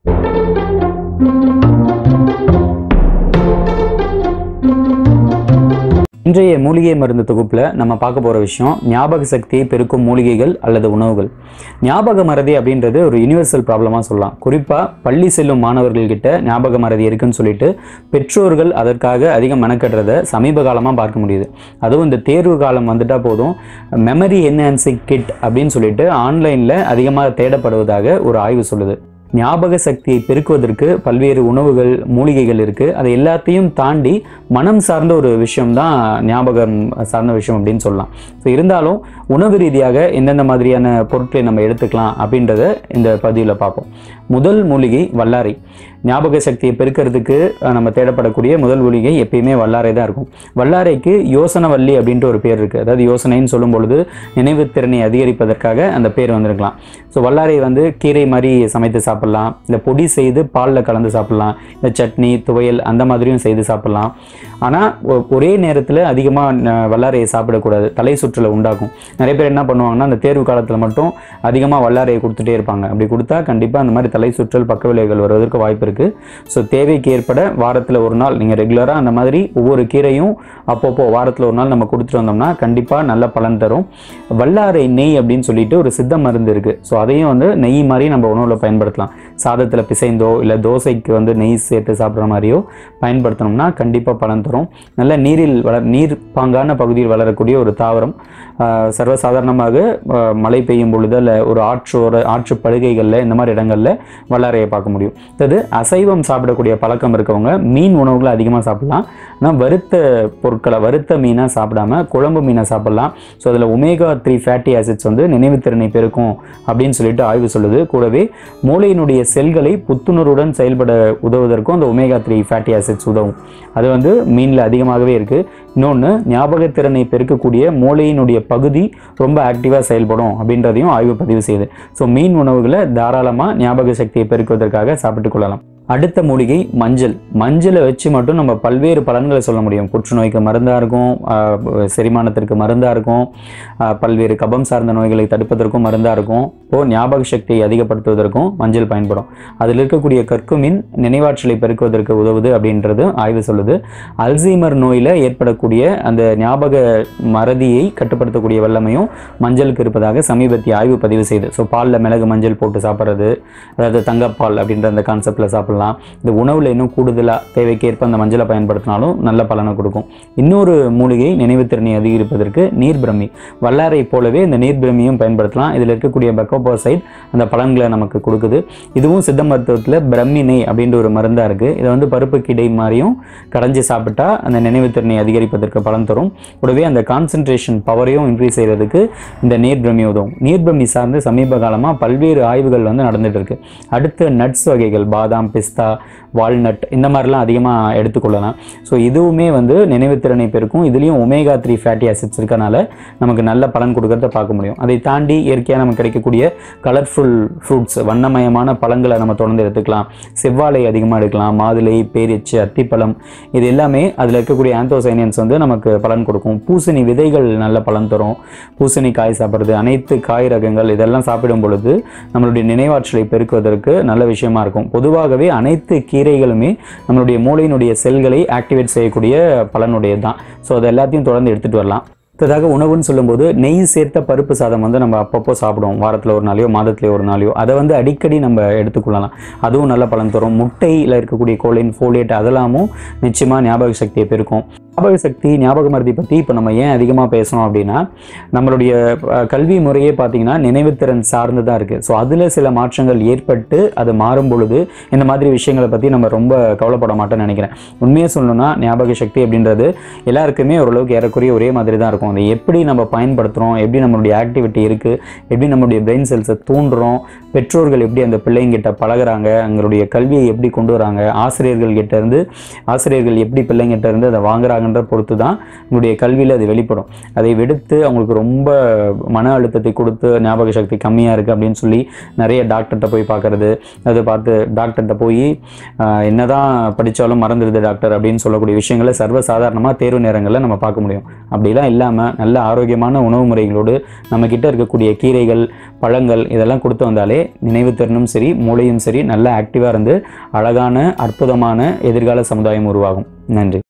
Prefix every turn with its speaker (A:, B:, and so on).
A: இன்றைய மூலிகை மருந்து தொகுப்பில் நம்ம பார்க்க போகிற விஷயம் ஞாபக சக்தியை பெருக்கும் மூலிகைகள் அல்லது உணவுகள் ஞாபக மறதி அப்படின்றது ஒரு யுனிவர்சல் ப்ராப்ளமாக சொல்லலாம் குறிப்பாக பள்ளி செல்லும் மாணவர்கள்கிட்ட ஞாபக மறதி இருக்குன்னு சொல்லிட்டு பெற்றோர்கள் அதற்காக அதிகம் மெனக்கட்டுறதை சமீப காலமாக பார்க்க முடியுது அதுவும் இந்த தேர்வு காலம் வந்துட்டா போதும் மெமரி என்ஹான்சிங் கிட் அப்படின்னு சொல்லிட்டு ஆன்லைனில் அதிகமாக தேடப்படுவதாக ஒரு ஆய்வு சொல்லுது ஞாபக சக்தியை பெருக்குவதற்கு பல்வேறு உணவுகள் மூலிகைகள் இருக்குது அது எல்லாத்தையும் தாண்டி மனம் சார்ந்த ஒரு விஷயம்தான் ஞாபகம் சார்ந்த விஷயம் அப்படின்னு சொல்லலாம் ஸோ இருந்தாலும் உணவு ரீதியாக எந்தெந்த மாதிரியான பொருட்களை நம்ம எடுத்துக்கலாம் அப்படின்றத இந்த பதிவில் பார்ப்போம் முதல் மூலிகை வல்லாரை ஞாபக சக்தியை பெருக்கிறதுக்கு அஹ், நம்ம தேடப்படக்கூடிய முதல் மூலிகை எப்பயுமே வல்லாரை தான் இருக்கும் வல்லாரைக்கு யோசனவல்லி அப்படின்ட்டு ஒரு பேர் இருக்குது அதாவது யோசனைன்னு சொல்லும் பொழுது நினைவுத்திறனை அதிகரிப்பதற்காக அந்த பேர் வந்திருக்கலாம் ஸோ வல்லாரை வந்து கீரை மாதிரி சமைத்து சாப்பிட்லாம் இந்த பொடி செய்து பாலில் கலந்து சாப்பிட்லாம் இந்த சட்னி துவையல் அந்த மாதிரியும் செய்து சாப்பிட்லாம் ஆனால் ஒரே நேரத்தில் அதிகமாக வல்லாரையை சாப்பிடக்கூடாது தலை சுற்றலை உண்டாக்கும் நிறைய பேர் என்ன பண்ணுவாங்கன்னா அந்த தேர்வு காலத்தில் மட்டும் அதிகமாக வல்லாரையை கொடுத்துட்டே இருப்பாங்க அப்படி கொடுத்தா கண்டிப்பாக அந்த மாதிரி தலை சுற்றல் பக்க விளைவுகள் வருவதற்கு வாய்ப்பு இருக்குது ஸோ தேவைக்கு ஏற்பட வாரத்தில் ஒரு நாள் நீங்கள் ரெகுலராக அந்த மாதிரி ஒவ்வொரு கீரையும் அப்பப்போ வாரத்தில் ஒரு நாள் நம்ம கொடுத்துட்டு வந்தோம்னா கண்டிப்பாக நல்ல பலன் தரும் வல்லாரை நெய் அப்படின்னு சொல்லிட்டு ஒரு சித்த மருந்து இருக்குது ஸோ அதையும் வந்து நெய் மாதிரி நம்ம உணவில் பயன்படுத்தலாம் சாதத்தில் பிசைந்தோ இல்லை தோசைக்கு வந்து நெய் சேர்த்து சாப்பிட்ற மாதிரியோ பயன்படுத்தினோம்னா கண்டிப்பாக பலன் தரும் நல்ல நீரில் வளர் நீர் பாங்கான பகுதியில் வளரக்கூடிய ஒரு தாவரம் ஆஹ் சர்வசாதாரணமாக ஆஹ் மழை பெய்யும் பொழுது இல்லை ஒரு ஆற்றோர ஆற்று படுகைகளில் இந்த மாதிரி இடங்களில் வல்லாரையை பார்க்க முடியும் அதாவது அசைவம் சாப்பிடக்கூடிய பழக்கம் இருக்கவங்க மீன் உணவுகளை அதிகமாக சாப்பிடலாம் ஆனால் வறுத்த பொருட்களை வறுத்த மீனாக சாப்பிடாம குழம்பு மீனை சாப்பிடலாம் ஸோ அதில் ஒமேகா த்ரீ ஃபேட்டி ஆசிட்ஸ் வந்து நினைவுத்திறனை பெருக்கும் அப்படின்னு சொல்லிட்டு ஆய்வு சொல்லுது கூடவே மூளையினுடைய செல்களை புத்துணர்வுடன் செயல்பட உதவுவதற்கும் அந்த ஒமேகா த்ரீ ஃபேட்டி ஆசிட்ஸ் உதவும் அது வந்து மீனில் அதிகமாகவே இருக்குது இன்னொன்று ஞாபகத்திறனை பெருக்கக்கூடிய மூளையினுடைய பகுதி ரொம்ப ஆக்டிவாக செயல்படும் அப்படின்றதையும் ஆய்வு பதிவு செய்யுது ஸோ மீன் உணவுகளை தாராளமாக ஞாபக சக்தியை பெருக்குவதற்காக சாப்பிட்டுக் கொள்ளலாம் அடுத்த மூலிகை மஞ்சள் மஞ்சளை வச்சு மட்டும் நம்ம பல்வேறு பலன்களை சொல்ல முடியும் புற்றுநோய்க்கு மருந்தாக இருக்கும் ஆஹ் செரிமானத்திற்கு மருந்தாக இருக்கும் ஆஹ் பல்வேறு கபம் சார்ந்த நோய்களை தடுப்பதற்கும் மருந்தாக இருக்கும் இப்போது ஞாபக சக்தியை அதிகப்படுத்துவதற்கும் மஞ்சள் பயன்படும் அதில் இருக்கக்கூடிய கற்குமின் நினைவாற்றலை பெருக்குவதற்கு உதவுது அப்படின்றது ஆய்வு சொல்லுது அல்சைமர் நோயில் ஏற்படக்கூடிய அந்த ஞாபக மறதியை கட்டுப்படுத்தக்கூடிய வல்லமையும் மஞ்சளுக்கு இருப்பதாக சமீபத்திய ஆய்வு பதிவு செய்யுது ஸோ பாலில் மிளகு மஞ்சள் போட்டு சாப்பிட்றது அதாவது தங்கப்பால் அப்படின்ற அந்த கான்செப்டில் சாப்பிடலாம் இந்த உணவில் இன்னும் கூடுதலாக தேவைக்கேற்ப அந்த மஞ்சளை பயன்படுத்தினாலும் நல்ல பலனை கொடுக்கும் இன்னொரு மூலிகை நினைவுத்திறனை அதிகரிப்பதற்கு நீர் பிரம்மி வல்லாரை போலவே இந்த நீர் பிரம்மியும் பயன்படுத்தலாம் இதில் இருக்கக்கூடிய பெக்கோபாசைட் அந்த பலன்களை நமக்கு கொடுக்குது இதுவும் சித்த மருத்துவத்தில் பிரம்மி நெய் அப்படின்ற ஒரு மருந்தாக இருக்குது இதை வந்து பருப்பு கிடை மாதிரியும் கடைஞ்சி சாப்பிட்டா அந்த நினைவுத்திறனை அதிகரிப்பதற்கு பலன் தரும் கூடவே அந்த கான்சன்ட்ரேஷன் பவரையும் இன்க்ரீஸ் செய்கிறதுக்கு இந்த நீர் பிரம்மி உதவும் நீர் பிரம்மி சார்ந்து சமீப காலமாக பல்வேறு ஆய்வுகள் வந்து நடந்துட்டு இருக்கு அடுத்து நட்ஸ் வகைகள் பாதாம் பிஸ்தா வால்நட் இந்த மாதிரிலாம் அதிகமாக எடுத்துக்கொள்ளலாம் ஸோ இதுவுமே வந்து நினைவுத்திறனை பெருக்கும் இதுலேயும் ஒமேகா த்ரீ ஃபேட்டி ஆசிட்ஸ் இருக்கனால நமக்கு நல்ல பலன் கொடுக்கறத பார்க்க முடியும் அதை தாண்டி இயற்கையாக நமக்கு கிடைக்கக்கூடிய கலர்ஃபுல் ஃப்ரூட்ஸ் வண்ணமயமான பழங்களை நம்ம தொடர்ந்து எடுத்துக்கலாம் செவ்வாழை அதிகமாக எடுக்கலாம் மாதுளை பேரிச்சு அத்திப்பழம் இது எல்லாமே அதில் இருக்கக்கூடிய ஆந்தோசைனியன்ஸ் வந்து நமக்கு பலன் கொடுக்கும் பூசணி விதைகள் நல்ல பலன் தரும் பூசணி காய் சாப்பிட்றது அனைத்து காய் ரகங்கள் இதெல்லாம் சாப்பிடும் பொழுது நம்மளுடைய நினைவாற்றலை பெருக்குவதற்கு நல்ல விஷயமா இருக்கும் பொதுவாகவே அனைத்து கீரைகளுமே நம்மளுடைய மூளையினுடைய செல்களை ஆக்டிவேட் செய்யக்கூடிய பலனுடையது தான் ஸோ அது எல்லாத்தையும் தொடர்ந்து எடுத்துகிட்டு வரலாம் அடுத்ததாக உணவுன்னு சொல்லும்போது நெய் சேர்த்த பருப்பு சாதம் வந்து நம்ம அப்பப்போ சாப்பிடுவோம் வாரத்தில் ஒரு நாளையோ மாதத்துலையோ ஒரு நாளையோ அதை வந்து அடிக்கடி நம்ம எடுத்துக்கொள்ளலாம் அதுவும் நல்ல பலன் தரும் முட்டையில் இருக்கக்கூடிய கோலின் ஃபோலேட் அதெல்லாமும் நிச்சயமாக ஞாபக சக்தியை பெருக்கும் ஞாபக சக்தி ஞாபக மருதி பற்றி இப்போ நம்ம ஏன் அதிகமாக பேசணும் அப்படின்னா நம்மளுடைய அஹ், கல்வி முறையே பார்த்தீங்கன்னா நினைவுத்திறன் சார்ந்து தான் இருக்குது ஸோ அதில் சில மாற்றங்கள் ஏற்பட்டு அது மாறும் பொழுது இந்த மாதிரி விஷயங்களை பற்றி நம்ம ரொம்ப கவலைப்பட மாட்டோம்னு நினைக்கிறேன் உண்மையை சொல்லணும்னா ஞாபக சக்தி அப்படின்றது எல்லாருக்குமே ஓரளவுக்கு ஏறக்குறைய ஒரே மாதிரி தான் இருக்கும் அதை எப்படி நம்ம பயன்படுத்துகிறோம் எப்படி நம்மளுடைய ஆக்டிவிட்டி இருக்குது எப்படி நம்மளுடைய பிரெயின் செல்ஸை தூண்டுறோம் பெற்றோர்கள் எப்படி அந்த பிள்ளைங்கிட்ட பழகுறாங்க அவங்களுடைய கல்வியை எப்படி கொண்டு வராங்க ஆசிரியர்கள் கிட்ட இருந்து ஆசிரியர்கள் எப்படி பிள்ளைங்கிட்ட இருந்து அதை வாங்குறாங்கன்ற பொறுத்து தான் உங்களுடைய கல்வியில் அது வெளிப்படும் அதை விடுத்து அவங்களுக்கு ரொம்ப மன அழுத்தத்தை கொடுத்து ஞாபக சக்தி கம்மியாக இருக்குது அப்படின்னு சொல்லி நிறைய டாக்டர்கிட்ட போய் பார்க்கறது அதை பார்த்து டாக்டர்கிட்ட போய் ஆஹ், என்னதான் படித்தாலும் மறந்துடுது டாக்டர் அப்படின்னு சொல்லக்கூடிய விஷயங்களை சர்வசாதாரணமாக தேர்வு நேரங்களில் நம்ம பார்க்க முடியும் அப்படிலாம் இல்லாமல் இல்லாமல் நல்ல ஆரோக்கியமான உணவு முறைகளோடு நம்ம கிட்ட இருக்கக்கூடிய கீரைகள் பழங்கள் இதெல்லாம் கொடுத்து வந்தாலே நினைவு திறனும் சரி மூளையும் சரி நல்ல ஆக்டிவாக இருந்து அழகான அற்புதமான எதிர்கால சமுதாயம் உருவாகும் நன்றி